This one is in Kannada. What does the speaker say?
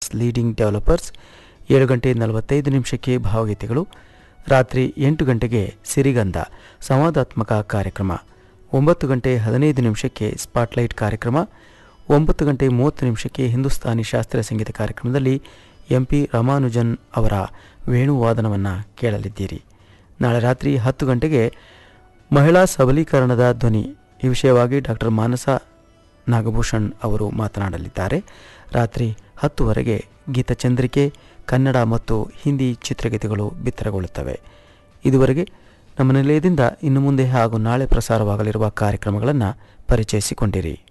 ಲೀಡಿಂಗ್ ಡೆವಲಪರ್ಸ್ ಏಳು ಗಂಟೆ ನಲವತ್ತೈದು ನಿಮಿಷಕ್ಕೆ ಭಾವಗೀತೆಗಳು ರಾತ್ರಿ ಎಂಟು ಗಂಟೆಗೆ ಸಿರಿಗಂಧ ಸಂವಾದಾತ್ಮಕ ಕಾರ್ಯಕ್ರಮ ಒಂಬತ್ತು ಗಂಟೆ ಹದಿನೈದು ನಿಮಿಷಕ್ಕೆ ಸ್ಪಾಟ್ಲೈಟ್ ಕಾರ್ಯಕ್ರಮ ಒಂಬತ್ತು ಗಂಟೆ ಮೂವತ್ತು ನಿಮಿಷಕ್ಕೆ ಹಿಂದೂಸ್ತಾನಿ ಶಾಸ್ತ್ರೀಯ ಸಂಗೀತ ಕಾರ್ಯಕ್ರಮದಲ್ಲಿ ಎಂ ಪಿ ರಾಮಾನುಜನ್ ಅವರ ವೇಣುವಾದನವನ್ನು ಕೇಳಲಿದ್ದೀರಿ ನಾಳೆ ರಾತ್ರಿ ಹತ್ತು ಗಂಟೆಗೆ ಮಹಿಳಾ ಸಬಲೀಕರಣದ ಧ್ವನಿ ಈ ವಿಷಯವಾಗಿ ಡಾಕ್ಟರ್ ಮಾನಸ ನಾಗಭೂಷಣ್ ಅವರು ಮಾತನಾಡಲಿದ್ದಾರೆ ರಾತ್ರಿ ಹತ್ತುವರೆಗೆ ಗೀತಚಂದ್ರಿಕೆ ಕನ್ನಡ ಮತ್ತು ಹಿಂದಿ ಚಿತ್ರಗೀತೆಗಳು ಬಿತ್ತರಗೊಳ್ಳುತ್ತವೆ ಇದುವರೆಗೆ ನಮ್ಮ ನಿಲಯದಿಂದ ಇನ್ನು ಮುಂದೆ ಹಾಗೂ ನಾಳೆ ಪ್ರಸಾರವಾಗಲಿರುವ ಕಾರ್ಯಕ್ರಮಗಳನ್ನು ಪರಿಚಯಿಸಿಕೊಂಡಿರಿ